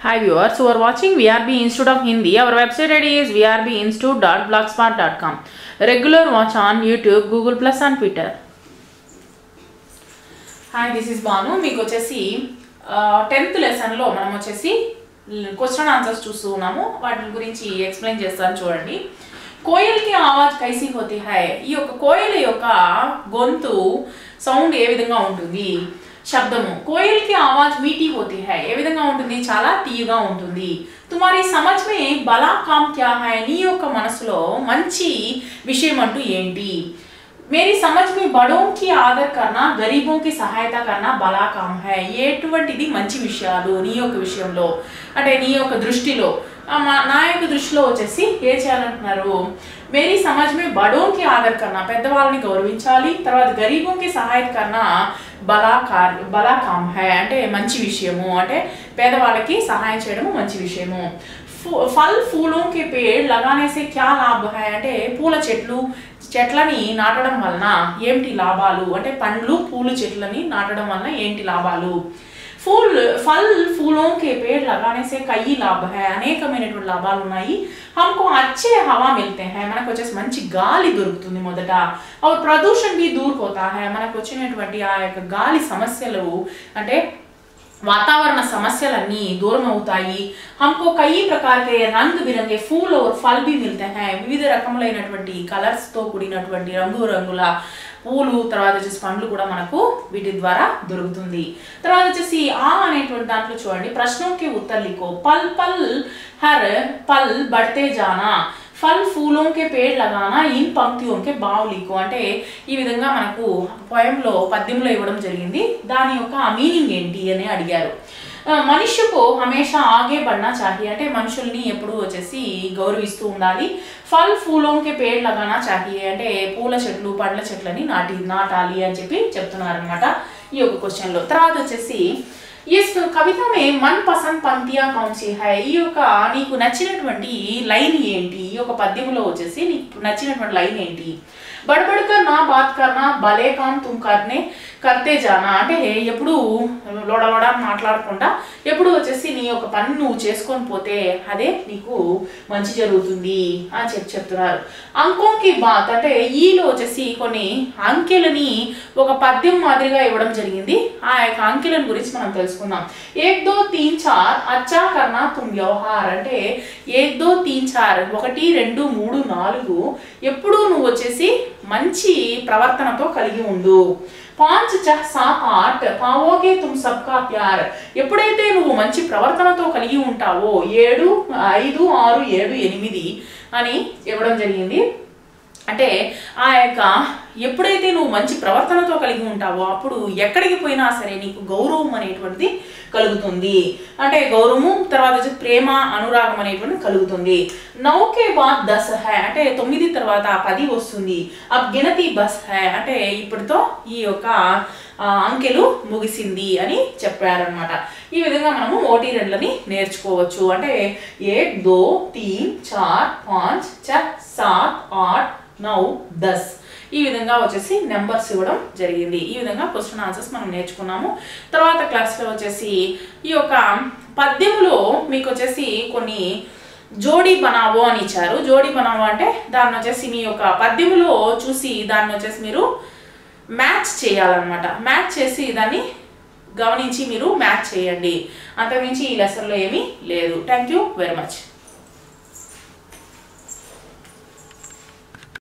Hi viewers who are watching VRB Institute of Hindi. Our website ID is vrbinstitute.blogspot.com. Regular watch on YouTube, Google Plus and Twitter. Hi this is Banu మీకు వచ్చేసి tenth లెసన్లో మనం వచ్చేసి question answers చూస్తూ ఉన్నాము వాటి గురించి explain చేస్తాను చూడండి కోయల్కి ఆవాజ్ కైసీ హోతి హై ఈ యొక్క కోయల యొక్క గొంతు సౌండ్ ఏ విధంగా ఉంటుంది శబ్దము కోయల్కి ఆవాజ్ మీటీ హోతి హై ఏ విధంగా ఉంటుంది చాలా తీయగా ఉంటుంది తుమారి సమజ్ మే బలా కామ్ క్యా హై నీ యొక్క మనసులో మంచి విషయం అంటూ ఏంటి मेरी समझ में बड़ों की आदर करना గరీబోं కి సహాయత కన్నా బలా కామ్ హై ఎటువంటిది మంచి విషయాలు నీ యొక్క విషయంలో అంటే నీ యొక్క దృష్టిలో ఆ, మా- నా యొక్క దృష్టిలో వచ్చేసి ఏ చేయాలంటున్నారు మేరీ సమాజ్ మే బడోంకి ఆదర్ కన్నా పెద్దవాళ్ళని గౌరవించాలి తర్వాత గరీబోంకి సహాయత కన్నా బలా కార్ బలా కామ్ హై అంటే మంచి విషయము అంటే పేదవాళ్ళకి సహాయం చేయడము మంచి విషయము ఫు- ఫల్ ఫూలోं के पेड़ लगाने से क्या लाभ है అంటే పూల చెట్లు చెట్లని నాటడం వలన ఏంటి లాభాలు అంటే పండ్లు పూలు చెట్లని నాటడం వలన ఏంటి లాభాలు ఫూల్ ఫల్ ఫూలోं के पेड़ लगाने से कई లాభ है అనేకమైనటువంటి లాభాలు ఉన్నాయి हमको अच्छे हवा मिलते हैं మనకు వచ్చేసి మంచి గాలి దొరుకుతుంది మొదట और प्रदूषण भी दूर होता है మనకు వచ్చినటువంటి ఆ యొక్క గాలి సమస్యలు అంటే వాతావరణ సమస్యలన్నీ దూరం అవుతాయి हमको कई प्रकार के रंग बिरंगे फूल और फल भी मिलते हैं వివిధ రకములైనటువంటి కలర్స్ తో కూడినటువంటి రంగు రంగుల పూలు తర్వాత వచ్చేసి పండ్లు కూడా మనకు వీటి ద్వారా దొరుకుతుంది తర్వాత వచ్చేసి ఆ అనేటువంటి దాంట్లో చూడండి ప్రశ్నోకి ఉత్తర్లికో పల్ పల్ హర్ పల్ బడితే జానా ఫల్ ఫూలోం కే పేడ్ లగానా ఇన్ పంక్తియోం కే బావులికు అంటే ఈ విధంగా మనకు పోయంలో పద్యంలో ఇవ్వడం జరిగింది దాని యొక్క మీనింగ్ ఏంటి అని అడిగారు ఆ, మనుష్యకు హమేషా ఆగే బడినా చాహియే అంటే మనుషుల్ని ఎప్పుడు వచ్చేసి గౌరవిస్తూ ఉండాలి ఫల్ ఫూలోం కే పేడ్ లగానా చాహియే అంటే పూల చెట్లు పండ్ల చెట్లని నాటి నాటాలి అని చెప్పి చెప్తున్నారనమాట ఈ యొక్క క్వశ్చన్లో తర్వాత వచ్చేసి ఇస్ కవిత మే మన్ పసంద్ పంక్తియా కౌన్సీ హై ఈ యొక్క నీకు నచ్చినటువంటి లైన్ ఏంటి ఈ యొక్క పద్యంలో వచ్చేసి నీకు నచ్చినటువంటి లైన్ ఏంటి బడబడకర్ నా బాత్ కర్నా భలే కామ్ తుమ్ కర్నే కర్తే జానా అంటే ఎప్పుడు లోడలోడ మాట్లాడకుండా ఎప్పుడు వచ్చేసి నీ యొక్క పని నువ్వు చేసుకొని పోతే అదే నీకు మంచి జరుగుతుంది అని చెప్పి చెప్తున్నారు అంకోంకి బాత్ అంటే ఈలో వచ్చేసి కొన్ని అంకెలని ఒక పద్యం మాదిరిగా ఇవ్వడం జరిగింది ఆ యొక్క అంకెలను గురించి మనం తెలుసుకుందాం ఏక్ దో తీన్ చార్ అచ్చా కర్నా తుమ్ వ్యవహార్ అంటే ఏక్ దో తీన్ చార్ ఒకటి రెండు మూడు నాలుగు ఎప్పుడు నువ్వు వచ్చేసి మంచి ప్రవర్తనతో కలిగి ఉండు పాంచ్ చహ్ సాత్ ఆట్ పావోగే తుమ్ సబ్కా ప్యార్ ఎప్పుడైతే నువ్వు మంచి ప్రవర్తనతో కలిగి ఉంటావో ఏడు ఐదు ఆరు ఏడు ఎనిమిది అని ఇవ్వడం జరిగింది అంటే ఆ యొక్క ఎప్పుడైతే నువ్వు మంచి ప్రవర్తనతో కలిగి ఉంటావో అప్పుడు ఎక్కడికి పోయినా సరే నీకు గౌరవం అనేటువంటిది కలుగుతుంది అంటే గౌరవము తర్వాత వచ్చి ప్రేమ అనురాగం అనేటువంటిది కలుగుతుంది నౌకే బాద్ దస్ హై అంటే తొమ్మిది తర్వాత పది వస్తుంది అబ్ గినతి బస్ హై అంటే ఇప్పటితో ఈ యొక్క ఆ, అంకెలు ముగిసింది అని చెప్పారనమాట ఈ విధంగా మనము ఓటీ రెండ్లని నేర్చుకోవచ్చు అంటే ఏక్ దో తీన్ చార్ పాంచ్ చ సాత్ ఆట్ నౌ దస్ ఈ విధంగా వచ్చేసి నెంబర్స్ ఇవ్వడం జరిగింది ఈ విధంగా క్వశ్చన్ ఆన్సర్స్ మనం నేర్చుకున్నాము తర్వాత క్లాస్లో వచ్చేసి ఈ యొక్క పద్యములో మీకు వచ్చేసి కొన్ని జోడీ బనావో అని ఇచ్చారు జోడీ బనావో అంటే దాన్ని వచ్చేసి మీ యొక్క పద్యములో చూసి దాన్ని వచ్చేసి మీరు మ్యాచ్ చేయాలన్నమాట మ్యాచ్ చేసి దాన్ని గమనించి మీరు మ్యాచ్ చేయండి అంతకుమించి ఈ లెసన్లో ఏమీ లేదు థ్యాంక్ యూ వెరీ మచ్